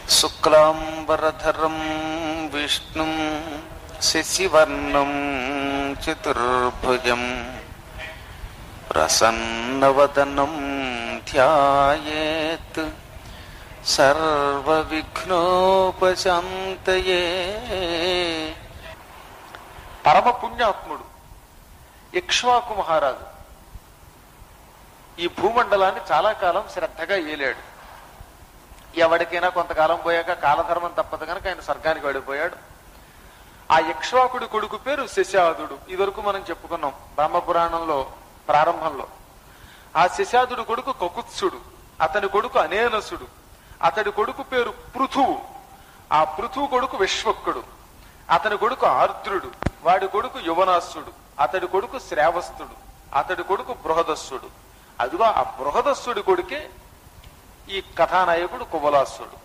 శుక్లాంబరధరం విష్ణుం శశివర్ణం చతుర్భుజం ప్రసన్నవదనం ధ్యాయేత్ సర్వవిఘ్నోపశాంతయే పరమ పుణ్యాత్ముడు ఇక్ష్వాకు మహారాజు ఈ భూమండలాన్ని చాలా కాలం శ్రద్ధగా ఏలాడు ఎవరికైనా కొంతకాలం పోయాక కాలధర్మం తప్పదు కనుక ఆయన స్వర్గానికి వెళ్ళిపోయాడు ఆ ఇక్ష్వాకుడి కొడుకు పేరు శశాదుడు ఇదివరకు మనం చెప్పుకున్నాం బ్రహ్మపురాణంలో ప్రారంభంలో ఆ శశాదుడు కొడుకు కకుత్సుడు అతని కొడుకు అనేనసుడు అతడి కొడుకు పేరు పృథువు ఆ పృథువు కొడుకు విశ్వక్కుడు అతని కొడుకు ఆర్ద్రుడు వాడి కొడుకు యువనాసుడు అతడి కొడుకు శ్రావస్తుడు అతడి కొడుకు బృహదస్సుడు అదిగో ఆ బృహదస్సుడి కొడుకే ఈ కథానాయకుడు కుబలాసుడు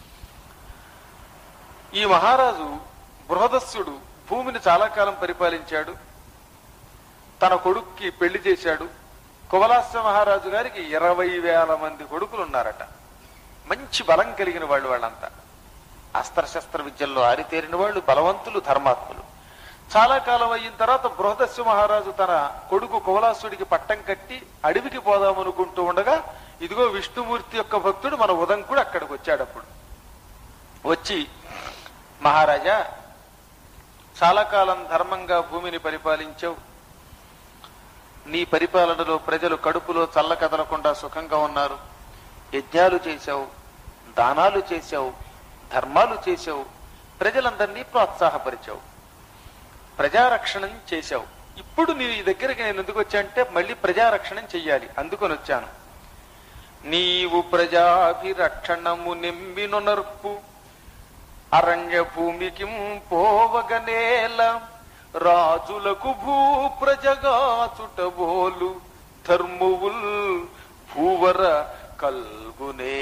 ఈ మహారాజు బృహదస్సుడు భూమిని చాలా కాలం పరిపాలించాడు తన కొడుక్కి పెళ్లి చేశాడు కుబలాస్య మహారాజు గారికి ఇరవై వేల మంది కొడుకులు ఉన్నారట మంచి బలం కలిగిన వాళ్ళు వాళ్ళంతా అస్త్రశస్త్ర విద్యల్లో ఆరితేరిన వాళ్ళు బలవంతులు ధర్మాత్ములు చాలా కాలం అయిన తర్వాత బృహదస్య మహారాజు తన కొడుకు కువలాసుడికి పట్టం కట్టి అడవికి పోదామనుకుంటూ ఉండగా ఇదిగో విష్ణుమూర్తి యొక్క భక్తుడు మన ఉదంకుడు అక్కడికి వచ్చాడు అప్పుడు వచ్చి మహారాజా చాలా కాలం ధర్మంగా భూమిని పరిపాలించావు నీ పరిపాలనలో ప్రజలు కడుపులో చల్ల కదలకుండా సుఖంగా ఉన్నారు యజ్ఞాలు చేశావు దానాలు చేశావు ధర్మాలు చేశావు ప్రజలందరినీ ప్రోత్సాహపరిచావు ప్రజారక్షణం చేశావు ఇప్పుడు నీ దగ్గరికి నేను ఎందుకు వచ్చా అంటే మళ్ళీ ప్రజారక్షణం చెయ్యాలి అందుకొని వచ్చాను నీవు ప్రజాభిరక్షణము నెమ్మినొనర్పు అరణ్య భూమికి పోవగనేల రాజులకు భూ ప్రజగాచుటబోలు ధర్మువుల్ భూవర కల్గునే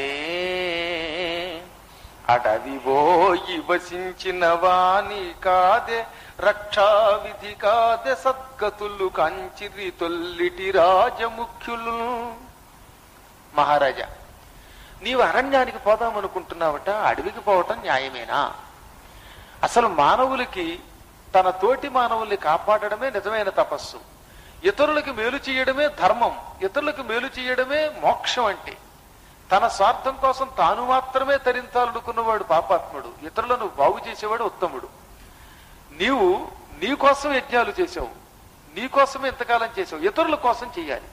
అడవి పోయి వసించిన వాణి కాదే రక్షా విధి కాదే సద్గతులు కంచిరి తొల్లిటి రాజముఖ్యులు మహారాజా నీవు అరణ్యానికి పోదామనుకుంటున్నావట అడవికి పోవటం న్యాయమేనా అసలు మానవులకి తన తోటి మానవుల్ని కాపాడడమే నిజమైన తపస్సు ఇతరులకు మేలు చేయడమే ధర్మం ఇతరులకు మేలు చేయడమే మోక్షం అంటే తన స్వార్థం కోసం తాను మాత్రమే తరించాలనుకున్నవాడు పాపాత్ముడు ఇతరులను బాగు చేసేవాడు ఉత్తముడు నీవు నీ కోసం యజ్ఞాలు చేసావు నీ కోసమే ఇంతకాలం చేసావు ఇతరుల కోసం చేయాలి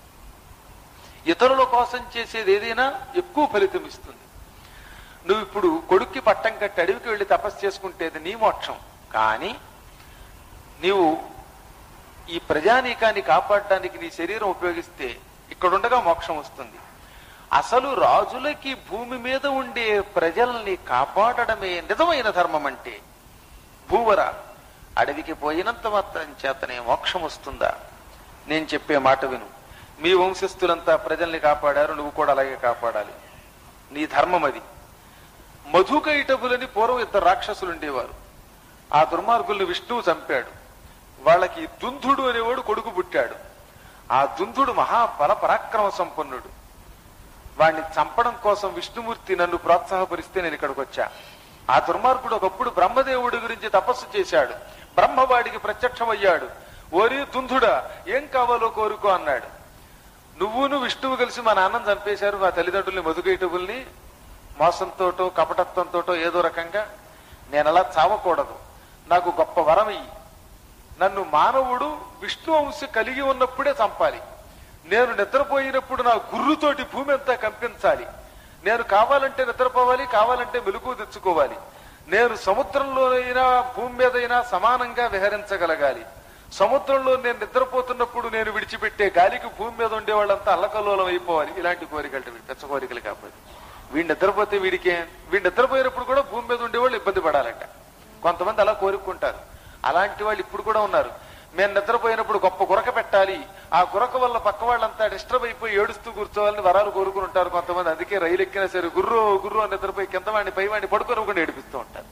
ఇతరుల కోసం చేసేది ఏదైనా ఎక్కువ ఫలితం ఇస్తుంది నువ్వు ఇప్పుడు కొడుక్కి పట్టం కట్టి అడవికి వెళ్ళి తపస్సు చేసుకుంటేది నీ మోక్షం కానీ నీవు ఈ ప్రజానీకాన్ని కాపాడడానికి నీ శరీరం ఉపయోగిస్తే ఇక్కడుండగా మోక్షం వస్తుంది అసలు రాజులకి భూమి మీద ఉండే ప్రజల్ని కాపాడడమే నిజమైన ధర్మం అంటే భూవర అడవికి పోయినంత మాత్రం చేతనే మోక్షం వస్తుందా నేను చెప్పే మాట విను మీ వంశస్థులంతా ప్రజల్ని కాపాడారు నువ్వు కూడా అలాగే కాపాడాలి నీ ధర్మం అది మధుకైటబులని పూర్వం ఇద్దరు రాక్షసులు ఉండేవారు ఆ దుర్మార్గుల్ని విష్ణువు చంపాడు వాళ్ళకి దుంధుడు అనేవాడు కొడుకు పుట్టాడు ఆ దుంధుడు మహాబల పరాక్రమ సంపన్నుడు వాడిని చంపడం కోసం విష్ణుమూర్తి నన్ను ప్రోత్సాహపరిస్తే నేను ఇక్కడికి వచ్చా ఆ దుర్మార్గుడు ఒకప్పుడు బ్రహ్మదేవుడి గురించి తపస్సు చేశాడు బ్రహ్మవాడికి ప్రత్యక్షమయ్యాడు ఓరి దుంధుడా ఏం కావాలో కోరుకో అన్నాడు నువ్వును విష్ణువు కలిసి మా నాన్నని చంపేశారు మా తల్లిదండ్రుల్ని మధుకైటబుల్ని మోసంతోటో కపటత్వంతోటో ఏదో రకంగా నేను అలా చావకూడదు నాకు గొప్ప వరం ఇయ్యి నన్ను మానవుడు విష్ణు అంశ కలిగి ఉన్నప్పుడే చంపాలి నేను నిద్రపోయినప్పుడు నా గుర్రుతోటి భూమి అంతా కంపించాలి నేను కావాలంటే నిద్రపోవాలి కావాలంటే మెలుగు తెచ్చుకోవాలి నేను సముద్రంలో అయినా భూమి మీద అయినా సమానంగా విహరించగలగాలి సముద్రంలో నేను నిద్రపోతున్నప్పుడు నేను విడిచిపెట్టే గాలికి భూమి మీద ఉండే వాళ్ళంతా అల్లకల్లోలం అయిపోవాలి ఇలాంటి కోరికలు పెచ్చ కోరికలు కాకపోతే వీడు నిద్రపోతే వీడికే వీడు నిద్రపోయినప్పుడు కూడా భూమి మీద ఉండేవాళ్ళు ఇబ్బంది పడాలంట కొంతమంది అలా కోరుకుంటారు అలాంటి వాళ్ళు ఇప్పుడు కూడా ఉన్నారు మేము నిద్రపోయినప్పుడు గొప్ప గురక పెట్టాలి ఆ గురక వల్ల పక్క వాళ్ళంతా డిస్టర్బ్ అయిపోయి ఏడుస్తూ కూర్చోవాలని వరాలు కోరుకుని ఉంటారు కొంతమంది అందుకే రైలు ఎక్కినా సరే గుర్రు గుర్రు అని నిద్రపోయి కింద వాడిని పై వాడిని పడుకోనివ్వకుండా ఏడిపిస్తూ ఉంటారు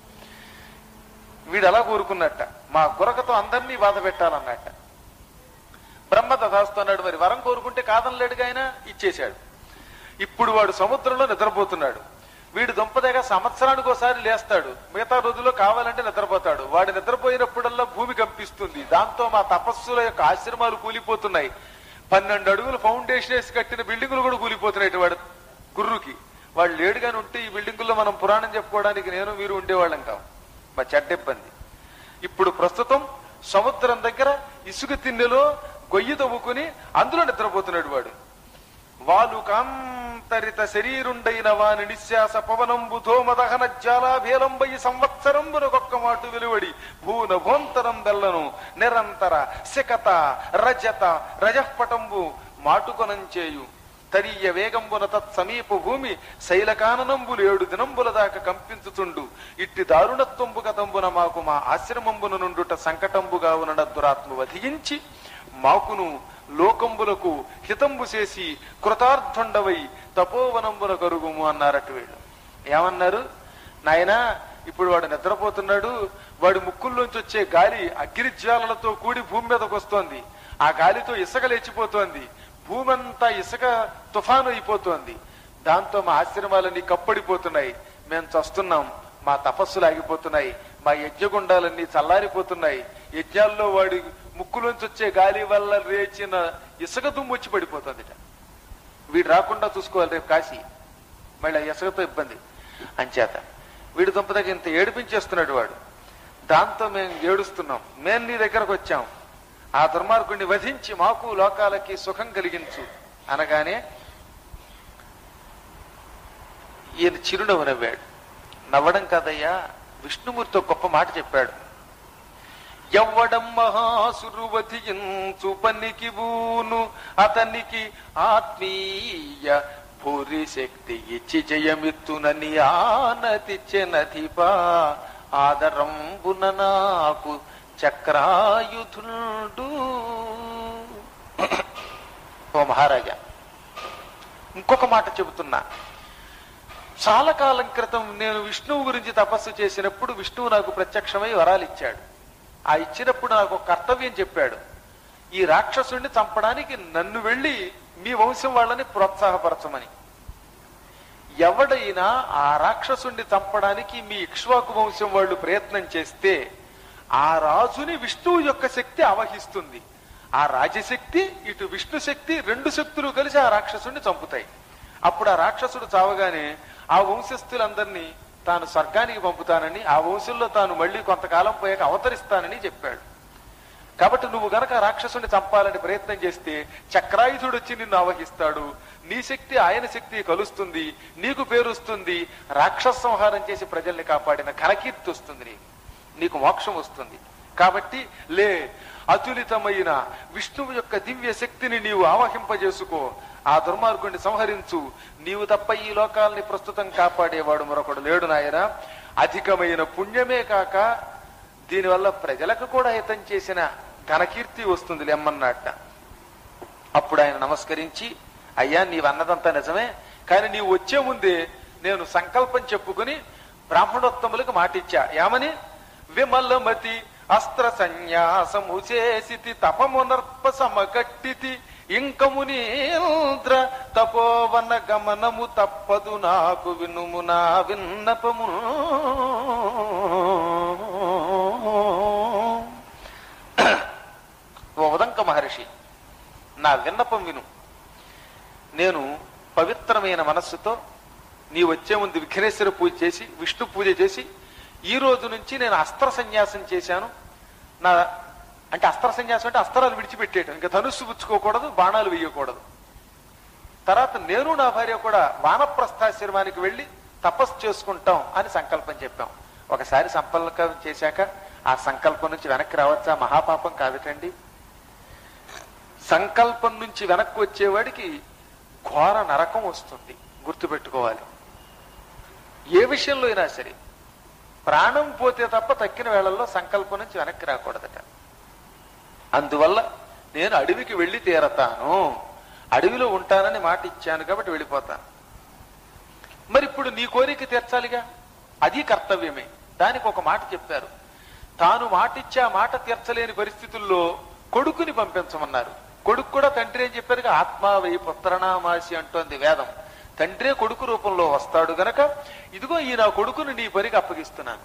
వీడు అలా కోరుకున్నట్ట మా గురకతో అందరినీ బాధ పెట్టాలన్నట్ట బ్రహ్మ తథాస్తున్నాడు మరి వరం కోరుకుంటే కాదనలేడుగా ఆయన ఇచ్చేశాడు ఇప్పుడు వాడు సముద్రంలో నిద్రపోతున్నాడు వీడు దుంపదేగా సంవత్సరానికి ఒకసారి లేస్తాడు మిగతా రోజుల్లో కావాలంటే నిద్రపోతాడు వాడు నిద్రపోయినప్పుడల్లా భూమి కంపిస్తుంది దాంతో మా తపస్సుల యొక్క ఆశ్రమాలు కూలిపోతున్నాయి పన్నెండు అడుగులు ఫౌండేషన్ వేసి కట్టిన బిల్డింగులు కూడా కూలిపోతున్నాయి వాడు గుర్రుకి వాడు లేడుగాని ఉంటే ఈ బిల్డింగుల్లో మనం పురాణం చెప్పుకోవడానికి నేను మీరు ఉండేవాళ్ళం కావు మా చెడ్డ ఇబ్బంది ఇప్పుడు ప్రస్తుతం సముద్రం దగ్గర ఇసుక తిన్నెలో గొయ్యి తవ్వుకుని అందులో నిద్రపోతున్నాడు వాడు వాలు కాంతరిత శరీరుండైన వాని నిశ్వాస పవనంబు ధోమదహన జ్వాలాభేలంబై సంవత్సరంబునకొక్క మాటు వెలువడి భూన భోంతరం దెల్లను నిరంతర శకత రజత రజఃపటంబు మాటుకొనంచేయు తరీయ వేగంబున తత్ సమీప భూమి శైలకాననంబులు ఏడు దినంబుల దాకా కంపించుతుండు ఇట్టి దారుణత్వంబు గతంబున మాకు మా ఆశ్రమంబున నుండుట సంకటంబుగా ఉన్న దురాత్మ వధించి మాకును లోకంబులకు హితంబు చేసి కృతార్థుండవై తపోవనంబున కరుగుము అన్నారట వీళ్ళు ఏమన్నారు నాయనా ఇప్పుడు వాడు నిద్రపోతున్నాడు వాడి ముక్కుల్లోంచి వచ్చే గాలి అగ్నిజ్వాలలతో కూడి భూమి మీదకి వస్తోంది ఆ గాలితో ఇసుక లేచిపోతోంది భూమి అంతా ఇసుక తుఫాను అయిపోతోంది దాంతో మా ఆశ్రమాలన్నీ కప్పడిపోతున్నాయి మేము చస్తున్నాం మా తపస్సులు ఆగిపోతున్నాయి మా యజ్ఞగుండాలన్నీ చల్లారిపోతున్నాయి యజ్ఞాల్లో వాడి ముక్కులోంచి వచ్చే గాలి వల్ల రేచిన ఇసుక దుమ్ము వచ్చి పడిపోతుందిట వీడు రాకుండా చూసుకోవాలి రేపు కాశీ మళ్ళీ ఆ ఇసుకతో ఇబ్బంది అంచేత వీడి దుంపదకి ఇంత ఏడిపించేస్తున్నాడు వాడు దాంతో మేము ఏడుస్తున్నాం మేము నీ దగ్గరకు వచ్చాం ఆ దుర్మార్గుడిని వధించి మాకు లోకాలకి సుఖం కలిగించు అనగానే ఈయన చిరునవ్వు నవ్వాడు నవ్వడం కాదయ్యా విష్ణుమూర్తి ఒక గొప్ప మాట చెప్పాడు ఎవ్వడం మహాసురువధించు పనికి బూను అతనికి ఆత్మీయ భూరి శక్తి ఇచ్చి జయమిత్తునని ఆనతిచ్చెనధిపా ఆదరంబున నాకు చక్రాయుధుడు ఓ మహారాజా ఇంకొక మాట చెబుతున్నా చాలా కాలం క్రితం నేను విష్ణువు గురించి తపస్సు చేసినప్పుడు విష్ణువు నాకు ప్రత్యక్షమై వరాలు ఇచ్చాడు ఆ ఇచ్చినప్పుడు నాకు ఒక కర్తవ్యం చెప్పాడు ఈ రాక్షసుడిని చంపడానికి నన్ను వెళ్ళి మీ వంశం వాళ్ళని ప్రోత్సాహపరచమని ఎవడైనా ఆ రాక్షసుడిని చంపడానికి మీ ఇక్ష్వాకు వంశం వాళ్ళు ప్రయత్నం చేస్తే ఆ రాజుని విష్ణువు యొక్క శక్తి అవహిస్తుంది ఆ రాజశక్తి ఇటు విష్ణు శక్తి రెండు శక్తులు కలిసి ఆ రాక్షసుడిని చంపుతాయి అప్పుడు ఆ రాక్షసుడు చావగానే ఆ వంశస్థులందరినీ తాను స్వర్గానికి పంపుతానని ఆ వంశంలో తాను మళ్ళీ కొంతకాలం పోయాక అవతరిస్తానని చెప్పాడు కాబట్టి నువ్వు గనక ఆ రాక్షసుని చంపాలని ప్రయత్నం చేస్తే చక్రాయుధుడు వచ్చి నిన్ను ఆవహిస్తాడు నీ శక్తి ఆయన శక్తి కలుస్తుంది నీకు పేరు వస్తుంది రాక్షస సంహారం చేసి ప్రజల్ని కాపాడిన ఘనకీర్తి వస్తుంది నీకు నీకు మోక్షం వస్తుంది కాబట్టి లే అతులితమైన విష్ణువు యొక్క దివ్య శక్తిని నీవు ఆవహింపజేసుకో ఆ దుర్మార్గుడిని సంహరించు నీవు తప్ప ఈ లోకాల్ని ప్రస్తుతం కాపాడేవాడు మరొకడు లేడు నాయన అధికమైన పుణ్యమే కాక దీనివల్ల ప్రజలకు కూడా హితం చేసిన ఘనకీర్తి వస్తుంది లెమ్మన్నట్ట అప్పుడు ఆయన నమస్కరించి అయ్యా నీవన్నదంతా నిజమే కానీ నీవు వచ్చే ముందే నేను సంకల్పం చెప్పుకుని బ్రాహ్మణోత్తములకు మాటిచ్చా ఏమని విమలమతి అస్త్ర సన్యాసము చేసితి తపమునర్ప సమకట్టితి ఇంకమునీంద్ర తపోవన గమనము తప్పదు నాకు వినుము నా విన్నపము ఓ ఉదంక మహర్షి నా విన్నపం విను నేను పవిత్రమైన మనస్సుతో నీ వచ్చే ముందు విఘ్నేశ్వర పూజ చేసి విష్ణు పూజ చేసి ఈ రోజు నుంచి నేను అస్త్ర సన్యాసం చేశాను నా అంటే అస్త్ర సన్యాసం అంటే అస్త్రాలు విడిచిపెట్టేయటం ఇంకా ధనుస్సు పుచ్చుకోకూడదు బాణాలు వేయకూడదు తర్వాత నేను నా భార్య కూడా వానప్రస్థాశ్రమానికి వెళ్ళి తపస్సు చేసుకుంటాం అని సంకల్పం చెప్పాం ఒకసారి సంకల్పం చేశాక ఆ సంకల్పం నుంచి వెనక్కి రావచ్చా మహాపాపం కాదుటండి సంకల్పం నుంచి వెనక్కి వచ్చేవాడికి ఘోర నరకం వస్తుంది గుర్తుపెట్టుకోవాలి ఏ విషయంలో అయినా సరే ప్రాణం పోతే తప్ప తక్కిన వేళల్లో సంకల్పం నుంచి వెనక్కి రాకూడదట అందువల్ల నేను అడవికి వెళ్ళి తీరతాను అడవిలో ఉంటానని మాట ఇచ్చాను కాబట్టి వెళ్ళిపోతాను మరి ఇప్పుడు నీ కోరిక తీర్చాలిగా అది కర్తవ్యమే దానికి ఒక మాట చెప్పారు తాను మాటిచ్చే ఆ మాట తీర్చలేని పరిస్థితుల్లో కొడుకుని పంపించమన్నారు కొడుకు కూడా తండ్రి ఏం చెప్పారుగా ఆత్మావై పుత్రనామాసి అంటోంది వేదం తండ్రే కొడుకు రూపంలో వస్తాడు గనక ఇదిగో ఈ నా కొడుకుని నీ పనికి అప్పగిస్తున్నాను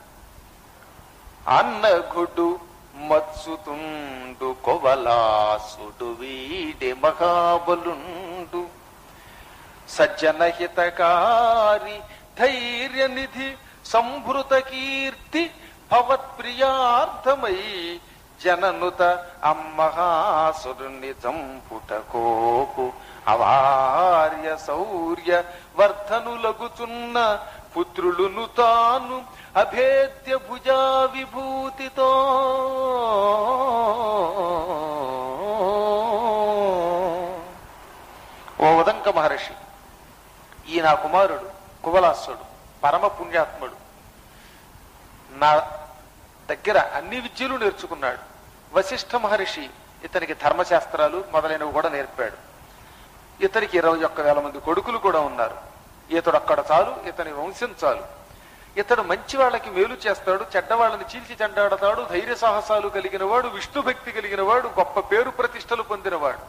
అన్నగుడు మత్సుతుండు కొవలాసుడు వీడే మహాబలుండు సజ్జన హితకారి ధైర్య నిధి సంభృత కీర్తి భవత్ప్రియార్థమై జననుత అమ్మహాసురుని చంపుట కోపు అవార్య శౌర్య వర్ధనులగుచున్న పుత్రులును తాను అభేద్య భుజా విభూతితో ఓ ఉదంక మహర్షి ఈ నా కుమారుడు కువలాసుడు పరమ పుణ్యాత్ముడు నా దగ్గర అన్ని విద్యలు నేర్చుకున్నాడు వశిష్ఠ మహర్షి ఇతనికి ధర్మశాస్త్రాలు మొదలైనవి కూడా నేర్పాడు ఇతనికి ఇరవై ఒక్క వేల మంది కొడుకులు కూడా ఉన్నారు ఇతడు అక్కడ చాలు ఇతని వంశం చాలు ఇతడు మంచి వాళ్ళకి మేలు చేస్తాడు చెడ్డవాళ్ళని చీల్చి చెండాడతాడు ధైర్య సాహసాలు కలిగిన వాడు విష్ణు భక్తి కలిగిన వాడు గొప్ప పేరు ప్రతిష్టలు పొందినవాడు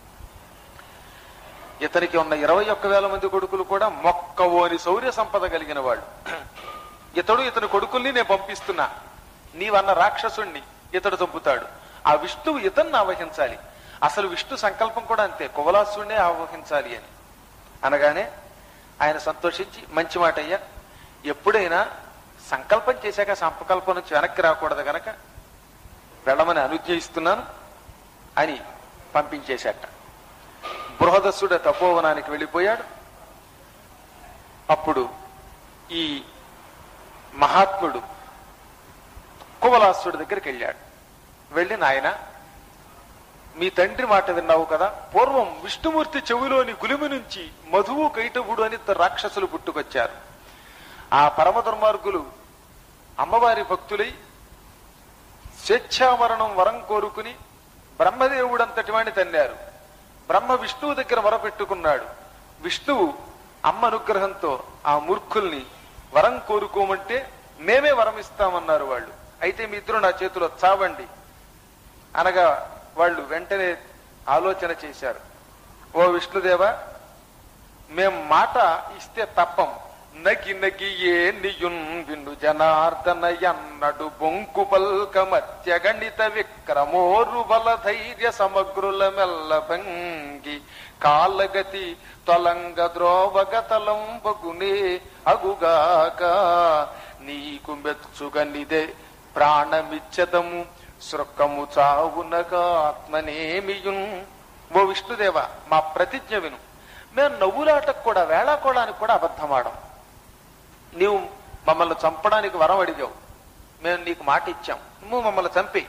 ఇతనికి ఉన్న ఇరవై ఒక్క వేల మంది కొడుకులు కూడా మొక్కవోని శౌర్య సంపద కలిగిన వాళ్ళు ఇతడు ఇతని కొడుకుల్ని నేను పంపిస్తున్నా నీవన్న రాక్షసుణ్ణి ఇతడు చంపుతాడు ఆ విష్ణువు ఇతన్ని ఆవహించాలి అసలు విష్ణు సంకల్పం కూడా అంతే కువలాసుడినే ఆవహించాలి అని అనగానే ఆయన సంతోషించి మంచి మాట అయ్యా ఎప్పుడైనా సంకల్పం చేశాక సంకల్పం నుంచి వెనక్కి రాకూడదు గనక వెళ్ళమని అనుజ్ఞయిస్తున్నాను అని పంపించేశాట బృహదస్సుడ తపోవనానికి వెళ్ళిపోయాడు అప్పుడు ఈ మహాత్ముడు కువలాసుడి దగ్గరికి వెళ్ళాడు వెళ్ళి నాయన మీ తండ్రి మాట విన్నావు కదా పూర్వం విష్ణుమూర్తి చెవిలోని గులిమి నుంచి మధువు కైటవుడు అని ఇద్దరు రాక్షసులు పుట్టుకొచ్చారు ఆ పరమ దుర్మార్గులు అమ్మవారి భక్తులై స్వేచ్ఛామరణం వరం కోరుకుని బ్రహ్మదేవుడంతటి వాణ్ణి తన్నారు బ్రహ్మ విష్ణువు దగ్గర మొరపెట్టుకున్నాడు విష్ణువు అమ్మ అనుగ్రహంతో ఆ మూర్ఖుల్ని వరం కోరుకోమంటే మేమే వరం ఇస్తామన్నారు వాళ్ళు అయితే మీ ఇద్దరు నా చేతిలో చావండి అనగా వాళ్ళు వెంటనే ఆలోచన చేశారు ఓ విష్ణుదేవ మేం మాట ఇస్తే తప్పం నగి నగి ఏ నియున్ విను జనార్దన ఎన్నడు బొంకు పల్క మత్య గణిత విక్రమోరు బల ధైర్య సమగ్రుల మెల్ల భంగి కాలగతి తొలంగ ద్రోవగతలంబగునే అగుగాక నీకు మెచ్చుగనిదే ప్రాణమిచ్చదము సృక్కము చావునగా ఆత్మనేమియున్ ఓ విష్ణుదేవ మా ప్రతిజ్ఞ విను మేము నవ్వులాటకు కూడా వేళాకోళానికి కూడా అబద్ధమాడం నీవు మమ్మల్ని చంపడానికి వరం అడిగావు మేము నీకు మాట ఇచ్చాం నువ్వు మమ్మల్ని చంపి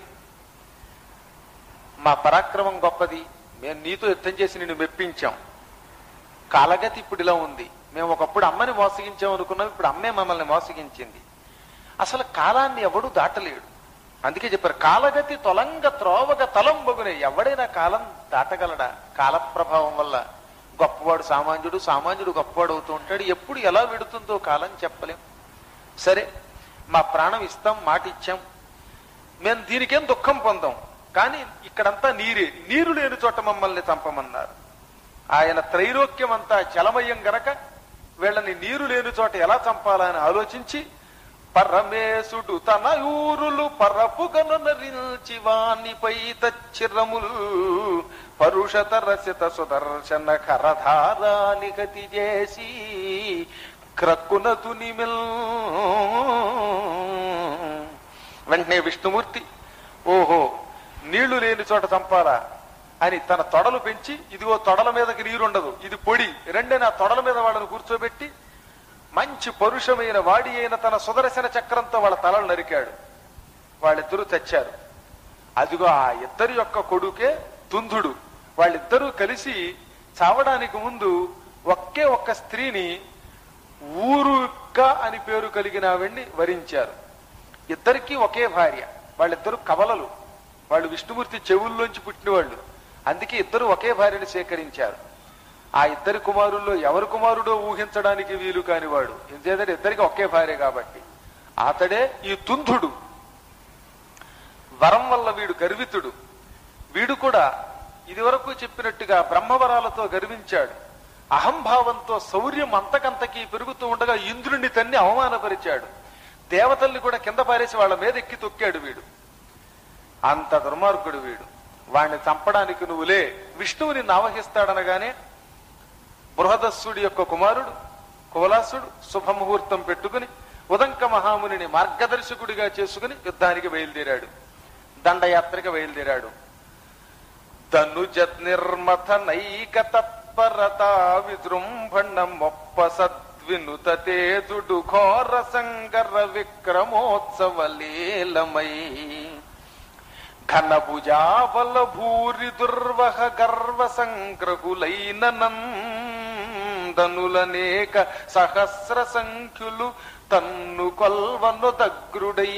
మా పరాక్రమం గొప్పది మేము నీతో యుద్ధం చేసి నిన్ను మెప్పించాం కాలగతి ఇప్పుడు ఇలా ఉంది మేము ఒకప్పుడు అమ్మని మోసగించాం అనుకున్నాం ఇప్పుడు అమ్మే మమ్మల్ని మోసగించింది అసలు కాలాన్ని ఎవడు దాటలేడు అందుకే చెప్పారు కాలగతి తొలంగ త్రోవగ తలంబగునే ఎవడైనా కాలం దాటగలడా కాల ప్రభావం వల్ల గొప్పవాడు సామాన్యుడు సామాన్యుడు గొప్పవాడు అవుతూ ఉంటాడు ఎప్పుడు ఎలా విడుతుందో కాలం చెప్పలేం సరే మా ప్రాణం ఇస్తాం మాట ఇచ్చాం మేము దీనికేం దుఃఖం పొందాం కానీ ఇక్కడంతా నీరే నీరు లేని చోట మమ్మల్ని చంపమన్నారు ఆయన త్రైలోక్యం అంతా చలమయం గనక వీళ్ళని నీరు లేని చోట ఎలా చంపాలని ఆలోచించి పరమేశుడు తన ఊరులు పరపుగను నరించి వానిపై తచ్చిరములు పరుషత రసిత సుదర్శన కరధారాని గతి చేసి క్రక్కున తునిమిల్ వెంటనే విష్ణుమూర్తి ఓహో నీళ్లు లేని చోట చంపాలా అని తన తొడలు పెంచి ఇదిగో తొడల మీదకి నీరుండదు ఇది పొడి రెండైనా తొడల మీద వాళ్ళని కూర్చోబెట్టి మంచి పరుషమైన వాడి అయిన తన సుదర్శన చక్రంతో వాళ్ళ తలలు నరికాడు వాళ్ళిద్దరూ చచ్చారు అదిగో ఆ ఇద్దరి యొక్క కొడుకే తుంధుడు వాళ్ళిద్దరూ కలిసి చావడానికి ముందు ఒకే ఒక్క స్త్రీని ఊరుక్క అని పేరు కలిగిన ఆవిడ్ని వరించారు ఇద్దరికి ఒకే భార్య వాళ్ళిద్దరు కవలలు వాళ్ళు విష్ణుమూర్తి చెవుల్లోంచి పుట్టినవాళ్ళు అందుకే ఇద్దరు ఒకే భార్యను సేకరించారు ఆ ఇద్దరి కుమారుల్లో ఎవరి కుమారుడో ఊహించడానికి వీలు కానివాడు ఎందుకంటే ఇద్దరికి ఒకే భార్య కాబట్టి అతడే ఈ తుంధుడు వరం వల్ల వీడు గర్వితుడు వీడు కూడా ఇదివరకు చెప్పినట్టుగా బ్రహ్మవరాలతో గర్వించాడు అహంభావంతో శౌర్యం అంతకంతకి పెరుగుతూ ఉండగా ఇంద్రుణ్ణి తన్ని అవమానపరిచాడు దేవతల్ని కూడా కింద పారేసి వాళ్ళ మీద ఎక్కి తొక్కాడు వీడు అంత దుర్మార్గుడు వీడు వాణ్ణి చంపడానికి నువ్వులే విష్ణువుని నావహిస్తాడనగానే బృహదస్సుడి యొక్క కుమారుడు కువలాసుడు శుభముహూర్తం పెట్టుకుని ఉదంక మహామునిని మార్గదర్శకుడిగా చేసుకుని యుద్ధానికి బయలుదేరాడు దండయాత్రకి బయలుదేరాడు ధనుజ నిర్మథ నైక తత్పరత విజృంభణ మొప్ప సద్వినుత తేజుడు ఘోర సంగర విక్రమోత్సవ లీలమై ఘన భుజాబల భూరి దుర్వహ గర్వ సంగ్రహులైన నందనులనేక సహస్ర సంఖ్యులు తన్ను కొల్వను దగ్రుడై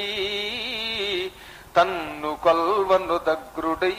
తన్ను కొల్వను దగ్రుడై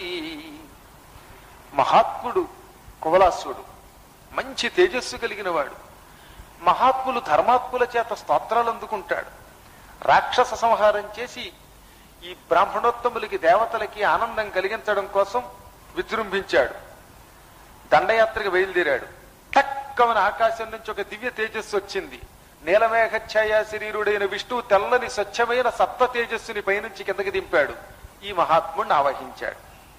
మహాత్ముడు కువలాసుడు మంచి తేజస్సు కలిగిన వాడు మహాత్ములు ధర్మాత్ముల చేత స్తోత్రాలు అందుకుంటాడు రాక్షస సంహారం చేసి ఈ బ్రాహ్మణోత్తములకి దేవతలకి ఆనందం కలిగించడం కోసం విజృంభించాడు దండయాత్రకు బయలుదేరాడు టక్కమన ఆకాశం నుంచి ఒక దివ్య తేజస్సు వచ్చింది నీలమేఘఛాయ శరీరుడైన విష్ణువు తెల్లని స్వచ్ఛమైన సప్త తేజస్సుని పైనుంచి కిందకి దింపాడు ఈ మహాత్ముడిని ఆవహించాడు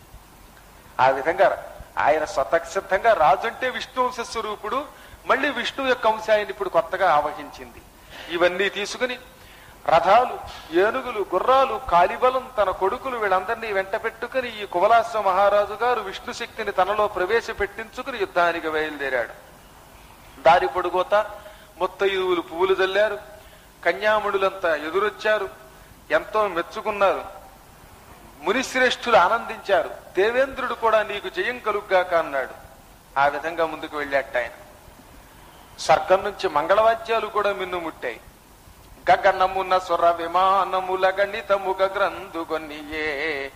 ఆ విధంగా ఆయన స్వతసిద్ధంగా రాజు అంటే విష్ణు వంశ స్వరూపుడు మళ్ళీ విష్ణువు యొక్క అంశ ఆయన ఇప్పుడు కొత్తగా ఆవహించింది ఇవన్నీ తీసుకుని రథాలు ఏనుగులు గుర్రాలు కాలిబలం తన కొడుకులు వీళ్ళందరినీ వెంట పెట్టుకుని ఈ కువలాశ్వ మహారాజు గారు విష్ణు శక్తిని తనలో ప్రవేశపెట్టించుకుని యుద్ధానికి బయలుదేరాడు దారి పొడుగోత ముత్తైదువులు పువ్వులు జల్లారు కన్యాముడులంతా ఎదురొచ్చారు ఎంతో మెచ్చుకున్నారు మునిశ్రేష్ఠులు ఆనందించారు దేవేంద్రుడు కూడా నీకు జయం కలుగ్గాక అన్నాడు ఆ విధంగా ముందుకు వెళ్ళాట ఆయన స్వర్గం నుంచి మంగళవాద్యాలు కూడా మిన్ను ముట్టాయి గగనమున స్వర విమానముల గణితముగ గ్రంథుగొనియే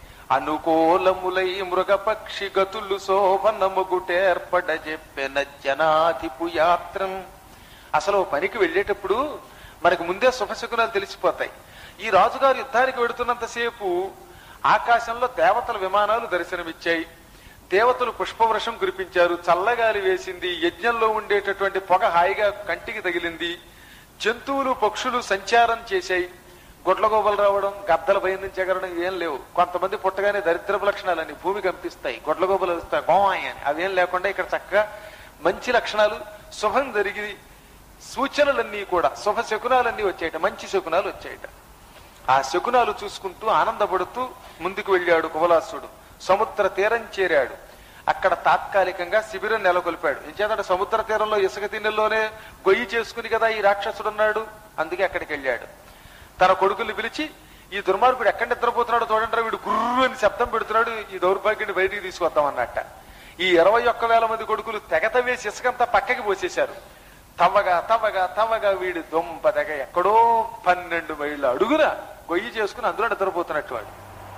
అనుకూలములై మృగపక్షి గతులు శోభనముగుటేర్పడ చెప్పిన జనాధిపు యాత్రం అసలు ఓ పనికి వెళ్ళేటప్పుడు మనకు ముందే శుభశకునాలు తెలిసిపోతాయి ఈ రాజుగారు యుద్ధానికి వెడుతున్నంతసేపు ఆకాశంలో దేవతల విమానాలు దర్శనమిచ్చాయి దేవతలు పుష్పవృషం కురిపించారు చల్లగాలి వేసింది యజ్ఞంలో ఉండేటటువంటి పొగ హాయిగా కంటికి తగిలింది జంతువులు పక్షులు సంచారం చేశాయి గొడ్లగోబలు రావడం గద్దల భయం నుంచి ఎగరడం ఏం లేవు కొంతమంది పుట్టగానే దరిద్రపు లక్షణాలని భూమి కంపిస్తాయి గొడ్లగోబలు వస్తాయి గోమాయి అని అవేం లేకుండా ఇక్కడ చక్కగా మంచి లక్షణాలు శుభం జరిగి సూచనలన్నీ కూడా శుభ శకునాలన్నీ వచ్చాయట మంచి శకునాలు వచ్చాయట ఆ శకునాలు చూసుకుంటూ ఆనందపడుతూ ముందుకు వెళ్ళాడు కువలాసుడు సముద్ర తీరం చేరాడు అక్కడ తాత్కాలికంగా శిబిరం నెలకొల్పాడు ఎంచేతంటే సముద్ర తీరంలో ఇసుక తిన్నెల్లోనే గొయ్యి చేసుకుని కదా ఈ రాక్షసుడు ఉన్నాడు అందుకే అక్కడికి వెళ్ళాడు తన కొడుకుల్ని పిలిచి ఈ దుర్మార్గుడు ఎక్కడ నిద్రపోతున్నాడో చూడండి వీడు గుర్రు అని శబ్దం పెడుతున్నాడు ఈ దౌర్భాగ్యుని బయటికి తీసుకొద్దాం అన్నట్ట ఈ ఇరవై ఒక్క వేల మంది కొడుకులు తెగత వేసి ఇసుకంతా పక్కకి పోసేశారు తవ్వగా తవ్వగా తవ్వగా వీడి దొంప తెగ ఎక్కడో పన్నెండు మైళ్ళ అడుగున గొయ్యి చేసుకుని అందులో నిద్రపోతున్నట్టు వాడు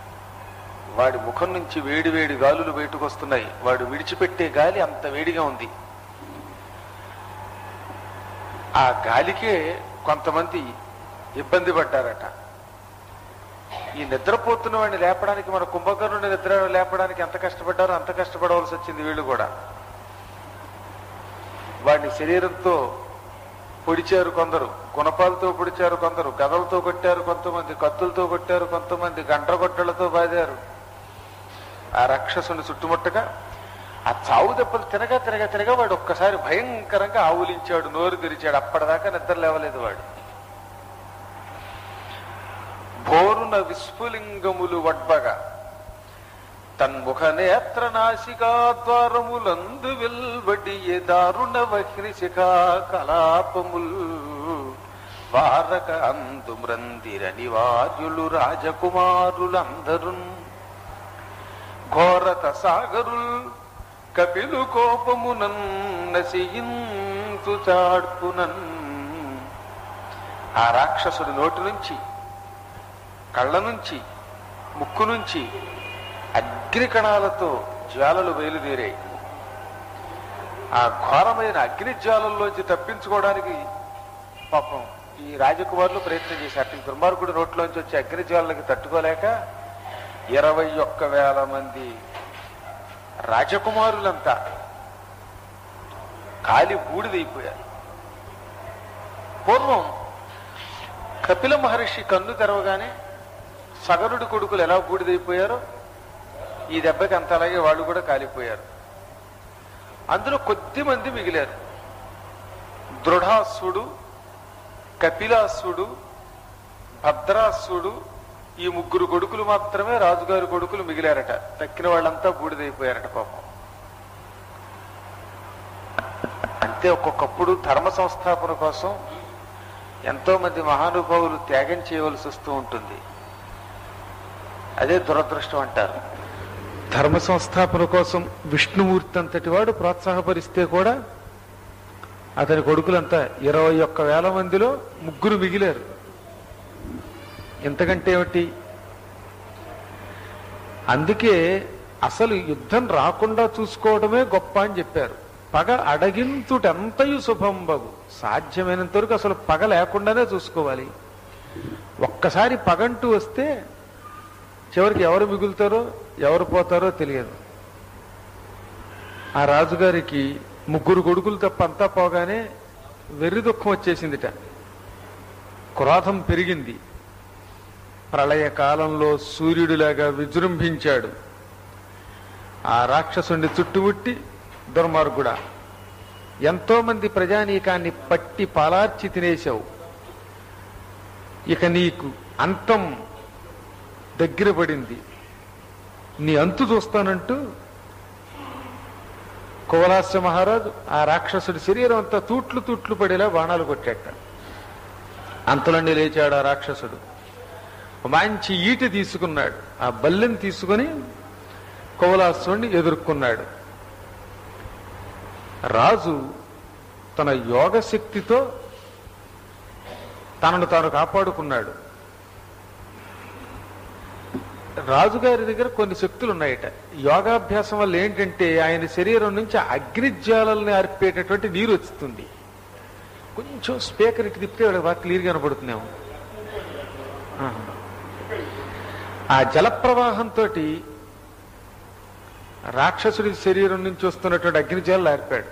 వాడి ముఖం నుంచి వేడి వేడి గాలులు బయటకు వస్తున్నాయి వాడు విడిచిపెట్టే గాలి అంత వేడిగా ఉంది ఆ గాలికే కొంతమంది ఇబ్బంది పడ్డారట ఈ నిద్రపోతున్న వాడిని లేపడానికి మన కుంభకర్ణుని నిద్ర లేపడానికి ఎంత కష్టపడ్డారో అంత కష్టపడవలసి వచ్చింది వీళ్ళు కూడా వాడిని శరీరంతో పొడిచారు కొందరు గుణపాలతో పొడిచారు కొందరు గదలతో కొట్టారు కొంతమంది కత్తులతో కొట్టారు కొంతమంది గండ్రగొట్టలతో బాదారు ఆ రాక్షసుని చుట్టుముట్టగా ఆ చావు దెబ్బలు తినగా తినగా తినగా వాడు ఒక్కసారి భయంకరంగా ఆవులించాడు నోరు తెరిచాడు అప్పటిదాకా నిద్ర లేవలేదు వాడు భోరున విస్ఫులింగములు వడ్బగా తన్ముఖ నేత్ర నాసికా ద్వారములందు వెల్వడి దారుణ వహ్ని శిఖా కలాపముల్ వారక అందు మ్రందిర నివార్యులు రాజకుమారులందరు ఘోరత సాగరుల్ కపిలు కోపమునన్ నసియింతు చాడ్పునన్ ఆ రాక్షసుడి నోటి నుంచి కళ్ళ నుంచి ముక్కు నుంచి అగ్ని కణాలతో జ్వాలలు బయలుదేరాయి ఆ ఘోరమైన అగ్ని జ్వాలల్లోంచి తప్పించుకోవడానికి పాపం ఈ రాజకుమారులు ప్రయత్నం చేశారు ఈ దుర్మార్గుడి నోట్లోంచి వచ్చే అగ్ని జ్వాలలకి తట్టుకోలేక ఇరవై ఒక్క వేల మంది రాజకుమారులంతా కాలి బూడిదైపోయారు పూర్వం కపిల మహర్షి కన్ను తెరవగానే సగరుడి కొడుకులు ఎలా బూడిదైపోయారో ఈ దెబ్బకి అంత అలాగే వాళ్ళు కూడా కాలిపోయారు అందులో కొద్ది మంది మిగిలారు దృఢాసుడు కపిలాసుడు భద్రాసుడు ఈ ముగ్గురు కొడుకులు మాత్రమే రాజుగారి కొడుకులు మిగిలారట తక్కిన వాళ్ళంతా బూడిదైపోయారట పాపం అంతే ఒక్కొక్కప్పుడు ధర్మ సంస్థాపన కోసం ఎంతో మంది మహానుభావులు త్యాగం చేయవలసి వస్తూ ఉంటుంది అదే దురదృష్టం అంటారు ధర్మ సంస్థాపన కోసం విష్ణుమూర్తి అంతటి వాడు ప్రోత్సాహపరిస్తే కూడా అతని కొడుకులంతా ఇరవై ఒక్క వేల మందిలో ముగ్గురు మిగిలారు ఎంతకంటే ఏమిటి అందుకే అసలు యుద్ధం రాకుండా చూసుకోవడమే గొప్ప అని చెప్పారు పగ అడగింతుటెంతయు శుభంబగు సాధ్యమైనంత వరకు అసలు పగ లేకుండానే చూసుకోవాలి ఒక్కసారి పగంటూ వస్తే చివరికి ఎవరు మిగులుతారో ఎవరు పోతారో తెలియదు ఆ రాజుగారికి ముగ్గురు కొడుకులు తప్ప అంతా పోగానే వెర్రి దుఃఖం వచ్చేసిందిట క్రోధం పెరిగింది ప్రళయ కాలంలో సూర్యుడిలాగా విజృంభించాడు ఆ రాక్షసుని చుట్టుముట్టి దుర్మార్గుడా ఎంతో మంది ప్రజానీకాన్ని పట్టి పాలార్చి తినేశావు ఇక నీకు అంతం దగ్గర పడింది నీ అంతు చూస్తానంటూ కువలాస్య మహారాజు ఆ రాక్షసుడి శరీరం అంతా తూట్లు తూట్లు పడేలా బాణాలు కొట్టాట అంతలోనే లేచాడు ఆ రాక్షసుడు మంచి ఈట తీసుకున్నాడు ఆ బల్లెని తీసుకుని కువలాసుని ఎదుర్కొన్నాడు రాజు తన యోగ శక్తితో తనను తాను కాపాడుకున్నాడు రాజుగారి దగ్గర కొన్ని శక్తులు ఉన్నాయట యోగాభ్యాసం వల్ల ఏంటంటే ఆయన శరీరం నుంచి అగ్నిజ్వాలల్ని అర్పేటటువంటి నీరు వస్తుంది కొంచెం స్పీకర్ ఇటు తిప్పితే వాళ్ళకి బాగా క్లియర్ కనపడుతున్నాము ఆహా. ఆ జల ప్రవాహంతో రాక్షసుడి శరీరం నుంచి వస్తున్నటువంటి అగ్నిజ్వాలలు ఆర్పాడు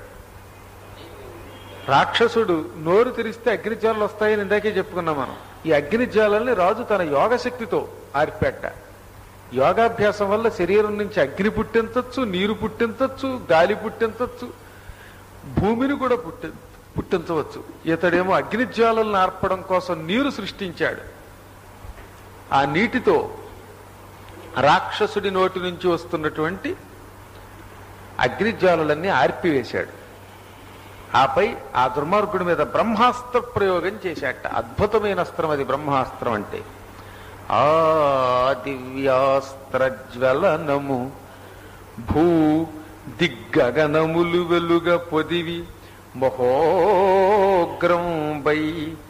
రాక్షసుడు నోరు తెరిస్తే అగ్నిజ్వాలలు వస్తాయని ఇందాకే చెప్పుకున్నాం మనం ఈ అగ్నిజ్వాలల్ని రాజు తన యోగ శక్తితో ఆర్పేట యోగాభ్యాసం వల్ల శరీరం నుంచి అగ్ని పుట్టించవచ్చు నీరు పుట్టించవచ్చు గాలి పుట్టించవచ్చు భూమిని కూడా పుట్టి పుట్టించవచ్చు ఇతడేమో అగ్నిజ్వాలలను ఆర్పడం కోసం నీరు సృష్టించాడు ఆ నీటితో రాక్షసుడి నోటి నుంచి వస్తున్నటువంటి అగ్నిజ్వాలలన్నీ ఆర్పివేశాడు ఆపై ఆ దుర్మార్గుడి మీద బ్రహ్మాస్త్ర ప్రయోగం చేశాట అద్భుతమైన అస్త్రం అది బ్రహ్మాస్త్రం అంటే ఆ దివ్యాస్త్ర జ్వలనము భూ దిగ్గగనములు వెలుగ పొదివి మహోగ్రంబై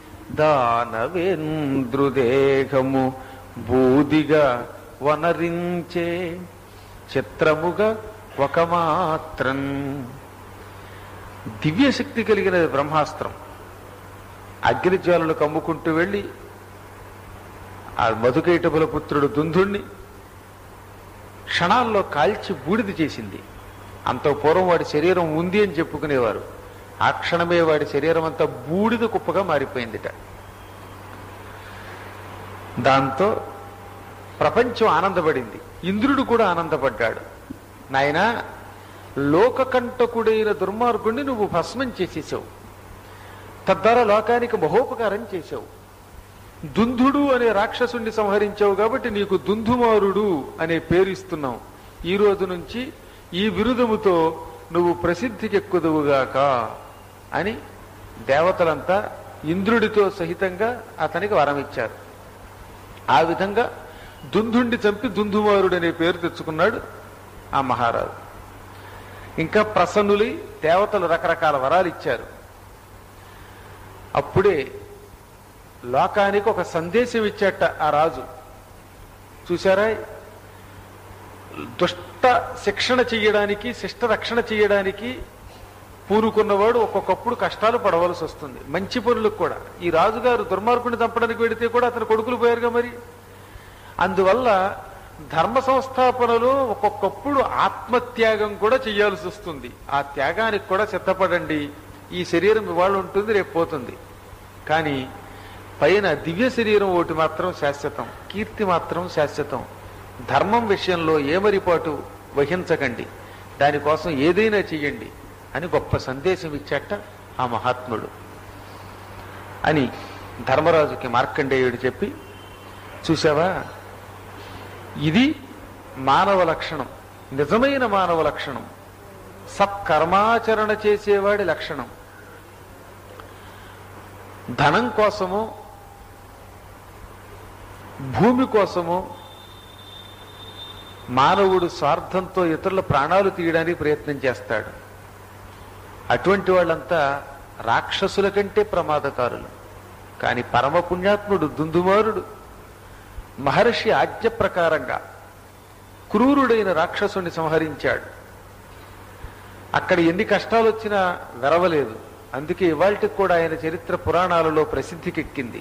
దానవేంద్రుదేహము బూదిగా వనరించే చిత్రముగా ఒక మాత్రం దివ్యశక్తి కలిగిన బ్రహ్మాస్త్రం అగ్నిజ్వాలలు కమ్ముకుంటూ వెళ్ళి ఆ మధుకైటపుల పుత్రుడు దుందుణ్ణి క్షణాల్లో కాల్చి బూడిద చేసింది అంత పూర్వం వాడి శరీరం ఉంది అని చెప్పుకునేవారు ఆ క్షణమే వాడి శరీరం అంతా బూడిద కుప్పగా మారిపోయిందిట దాంతో ప్రపంచం ఆనందపడింది ఇంద్రుడు కూడా ఆనందపడ్డాడు నాయనా లోకకంటకుడైన దుర్మార్గుణ్ణి నువ్వు భస్మం చేసేసావు తద్వారా లోకానికి మహోపకారం చేశావు దుందుడు అనే రాక్షసుణ్ణి సంహరించావు కాబట్టి నీకు దుందుమారుడు అనే పేరు ఇస్తున్నాం ఈ రోజు నుంచి ఈ విరుదముతో నువ్వు ప్రసిద్ధికెక్కుదువుగాక అని దేవతలంతా ఇంద్రుడితో సహితంగా అతనికి వరం ఇచ్చారు ఆ విధంగా దుందుండి చంపి దుందుమారుడు అనే పేరు తెచ్చుకున్నాడు ఆ మహారాజు ఇంకా ప్రసన్నులై దేవతలు రకరకాల వరాలు ఇచ్చారు అప్పుడే లోకానికి ఒక సందేశం ఇచ్చాట ఆ రాజు చూసారా దుష్ట శిక్షణ చెయ్యడానికి శిష్ట రక్షణ చెయ్యడానికి పూనుకున్నవాడు ఒక్కొక్కప్పుడు కష్టాలు పడవలసి వస్తుంది మంచి పనులకు కూడా ఈ రాజుగారు దుర్మార్గుని చంపడానికి వెడితే కూడా అతని కొడుకులు పోయారుగా మరి అందువల్ల ధర్మ సంస్థాపనలో ఒక్కొక్కప్పుడు ఆత్మత్యాగం కూడా చేయాల్సి వస్తుంది ఆ త్యాగానికి కూడా సిద్ధపడండి ఈ శరీరం ఇవాళ ఉంటుంది రేపు పోతుంది కానీ పైన దివ్య శరీరం ఒకటి మాత్రం శాశ్వతం కీర్తి మాత్రం శాశ్వతం ధర్మం విషయంలో ఏమరిపాటు వహించకండి దానికోసం ఏదైనా చెయ్యండి అని గొప్ప సందేశం ఇచ్చాట ఆ మహాత్ముడు అని ధర్మరాజుకి మార్కండేయుడు చెప్పి చూసావా ఇది మానవ లక్షణం నిజమైన మానవ లక్షణం సత్కర్మాచరణ చేసేవాడి లక్షణం ధనం కోసమో భూమి కోసమో మానవుడు స్వార్థంతో ఇతరుల ప్రాణాలు తీయడానికి ప్రయత్నం చేస్తాడు అటువంటి వాళ్ళంతా రాక్షసుల కంటే ప్రమాదకారులు కానీ పరమ పుణ్యాత్ముడు దుందుమారుడు మహర్షి ఆజ్ఞ ప్రకారంగా క్రూరుడైన రాక్షసుని సంహరించాడు అక్కడ ఎన్ని కష్టాలు వచ్చినా వెరవలేదు అందుకే ఇవాళకి కూడా ఆయన చరిత్ర పురాణాలలో ప్రసిద్ధికెక్కింది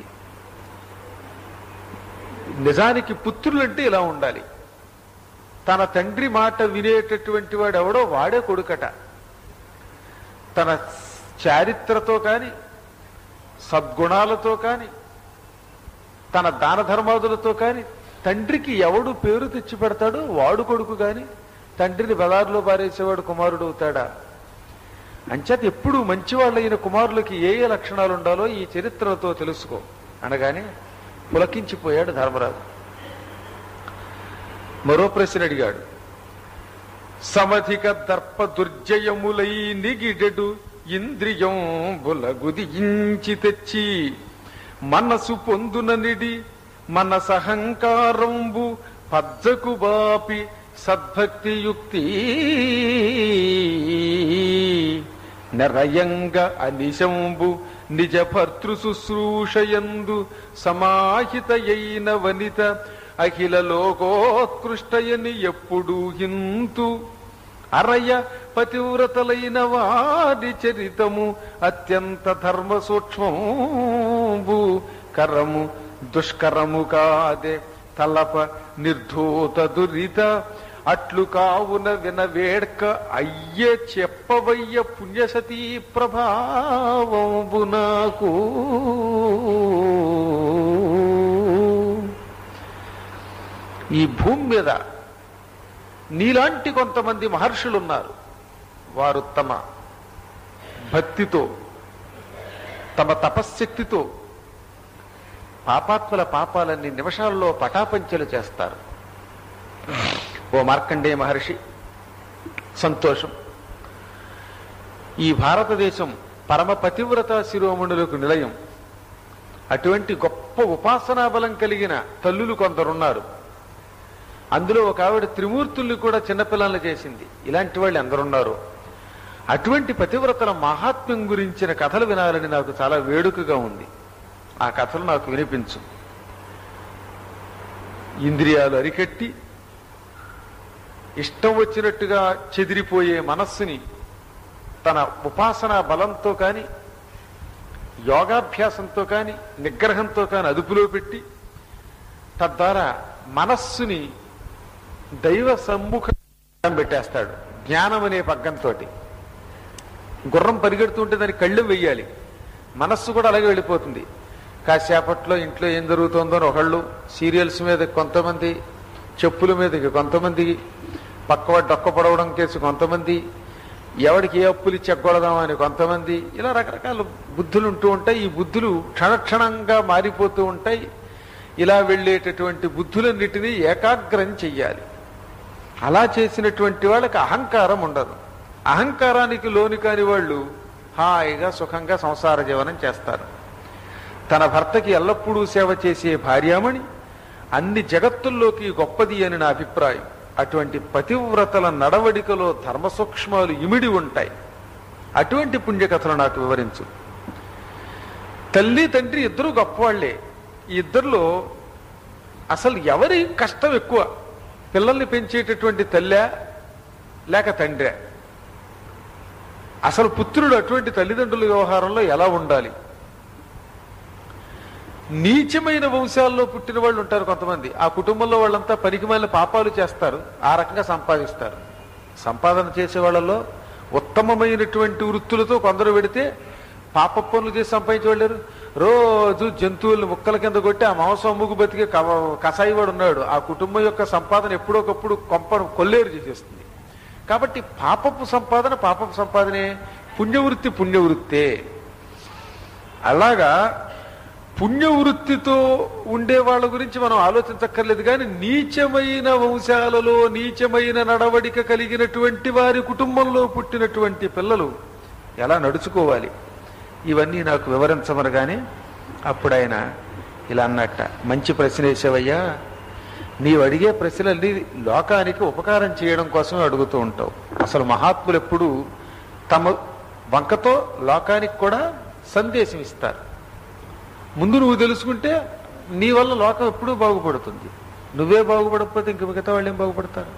నిజానికి పుత్రులంటే ఇలా ఉండాలి తన తండ్రి మాట వినేటటువంటి వాడు ఎవడో వాడే కొడుకట తన చారిత్రతో కాని సద్గుణాలతో కాని తన దాన ధర్మాదులతో కాని తండ్రికి ఎవడు పేరు తెచ్చి పెడతాడో వాడు కొడుకు గాని తండ్రిని బదారులో పారేసేవాడు కుమారుడు అవుతాడా అంచేత ఎప్పుడు మంచివాళ్ళైన కుమారులకి ఏ ఏ లక్షణాలు ఉండాలో ఈ చరిత్రతో తెలుసుకో అనగానే పులకించిపోయాడు ధర్మరాజు మరో ప్రశ్న అడిగాడు సమధిక దర్ప దుర్జయములై నిగిడెడు ఇంద్రియం బులగుదించి తెచ్చి మనసు పొందుననిడి మనసహంకారంబు పజ్జకు బాపి సద్భక్తియుక్తి నిరయంగ అనిశంబు నిజ భర్తృ శుశ్రూషయందు సమాహితయైన వనిత అఖిల లోకోత్కృష్టయని ఎప్పుడు హింతు అరయ పతివ్రతలైన వారి చరితము అత్యంత ధర్మ సూక్ష్మము కరము దుష్కరము కాదే తలప నిర్ధూత దురిత అట్లు కావున వినవేడ్క అయ్యే చెప్పవయ్య పుణ్యసతీ ప్రభావంబు నాకు ఈ భూమి మీద నీలాంటి కొంతమంది మహర్షులు ఉన్నారు వారు తమ భక్తితో తమ తపశ్శక్తితో పాపాత్మల పాపాలన్నీ నిమిషాల్లో పటాపంచలు చేస్తారు ఓ మార్కండేయ మహర్షి సంతోషం ఈ భారతదేశం పరమ పతివ్రత శిరోమణులకు నిలయం అటువంటి గొప్ప ఉపాసనా బలం కలిగిన తల్లులు కొందరున్నారు అందులో ఒక ఆవిడ త్రిమూర్తుల్ని కూడా చిన్నపిల్లలు చేసింది ఇలాంటి వాళ్ళు ఎందరున్నారు అటువంటి పతివ్రతల మహాత్మ్యం గురించిన కథలు వినాలని నాకు చాలా వేడుకగా ఉంది ఆ కథలు నాకు వినిపించు ఇంద్రియాలు అరికట్టి ఇష్టం వచ్చినట్టుగా చెదిరిపోయే మనస్సుని తన ఉపాసనా బలంతో కాని యోగాభ్యాసంతో కాని నిగ్రహంతో కాని అదుపులో పెట్టి తద్వారా మనస్సుని దైవ సమ్ముఖం పెట్టేస్తాడు జ్ఞానం అనే పగ్గంతో గుర్రం పరిగెడుతుంటే దానికి కళ్ళు వెయ్యాలి మనస్సు కూడా అలాగే వెళ్ళిపోతుంది కాసేపట్లో ఇంట్లో ఏం జరుగుతుందో అని ఒకళ్ళు సీరియల్స్ మీద కొంతమంది చెప్పుల మీద కొంతమంది పక్కవాడు డొక్క పొడవడం కేసు కొంతమంది ఎవడికి ఏ అప్పులు ఇచ్చి ఎగ్గొడదాం అని కొంతమంది ఇలా రకరకాల బుద్ధులు ఉంటూ ఉంటాయి ఈ బుద్ధులు క్షణక్షణంగా మారిపోతూ ఉంటాయి ఇలా వెళ్ళేటటువంటి బుద్ధులన్నిటినీ ఏకాగ్రం చెయ్యాలి అలా చేసినటువంటి వాళ్ళకి అహంకారం ఉండదు అహంకారానికి లోని కాని వాళ్ళు హాయిగా సుఖంగా సంసార జీవనం చేస్తారు తన భర్తకి ఎల్లప్పుడూ సేవ చేసే భార్యామణి అన్ని జగత్తుల్లోకి గొప్పది అని నా అభిప్రాయం అటువంటి పతివ్రతల నడవడికలో ధర్మ సూక్ష్మాలు ఇమిడి ఉంటాయి అటువంటి పుణ్యకథలు నాకు వివరించు తల్లి తండ్రి ఇద్దరు గొప్పవాళ్లే ఈ ఇద్దరిలో అసలు ఎవరి కష్టం ఎక్కువ పిల్లల్ని పెంచేటటువంటి తల్లా లేక తండ్రి అసలు పుత్రుడు అటువంటి తల్లిదండ్రుల వ్యవహారంలో ఎలా ఉండాలి నీచమైన వంశాల్లో పుట్టిన వాళ్ళు ఉంటారు కొంతమంది ఆ కుటుంబంలో వాళ్ళంతా పనికిమాలిన పాపాలు చేస్తారు ఆ రకంగా సంపాదిస్తారు సంపాదన చేసే వాళ్ళలో ఉత్తమమైనటువంటి వృత్తులతో కొందరు పెడితే పాప పనులు చేసి సంపాదించే వాళ్ళు లేరు. రోజు జంతువుల్ని ముక్కల కింద కొట్టి ఆ మాంసం అమ్ముకు బతికే కవ- కసాయి వాడు ఉన్నాడు ఆ కుటుంబం యొక్క సంపాదన ఎప్పుడోకప్పుడు కొంపను కొల్లేరు చేసేస్తుంది కాబట్టి పాపపు సంపాదన పాపపు సంపాదనే పుణ్యవృత్తి పుణ్యవృత్తే అలాగా పుణ్యవృత్తితో ఉండే వాళ్ళ గురించి మనం ఆలోచించక్కర్లేదు కానీ నీచమైన వంశాలలో నీచమైన నడవడిక కలిగినటువంటి వారి కుటుంబంలో పుట్టినటువంటి పిల్లలు ఎలా నడుచుకోవాలి ఇవన్నీ నాకు వివరించమనగానే అప్పుడు ఆయన ఇలా అన్నట్ట మంచి ప్రశ్న వేసావయ్యా నీవు అడిగే ప్రశ్నలన్నీ లోకానికి ఉపకారం చేయడం కోసమే అడుగుతూ ఉంటావు అసలు మహాత్ములు ఎప్పుడు తమ వంకతో లోకానికి కూడా సందేశం ఇస్తారు ముందు నువ్వు తెలుసుకుంటే నీ వల్ల లోకం ఎప్పుడూ బాగుపడుతుంది నువ్వే బాగుపడకపోతే ఇంక మిగతా వాళ్ళు ఏం బాగుపడతారు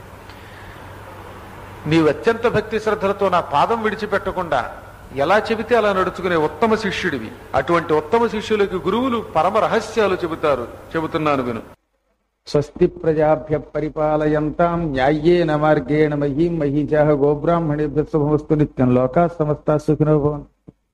నీవు అత్యంత భక్తి శ్రద్ధలతో నా పాదం విడిచిపెట్టకుండా ఎలా చెబితే అలా నడుచుకునే ఉత్తమ శిష్యుడివి అటువంటి ఉత్తమ శిష్యులకి గురువులు పరమ రహస్యాలు చెబుతారు చెబుతున్నాను విను స్వస్తి ప్రజాభ్య పరిపాలయంతాం న్యాయ్యేన మార్గేణ మహీం మహీజాహ గోబ్రాహ్మణేభ్య శుభమస్తు నిత్యం లోకా సమస్త సుఖినో భవంతు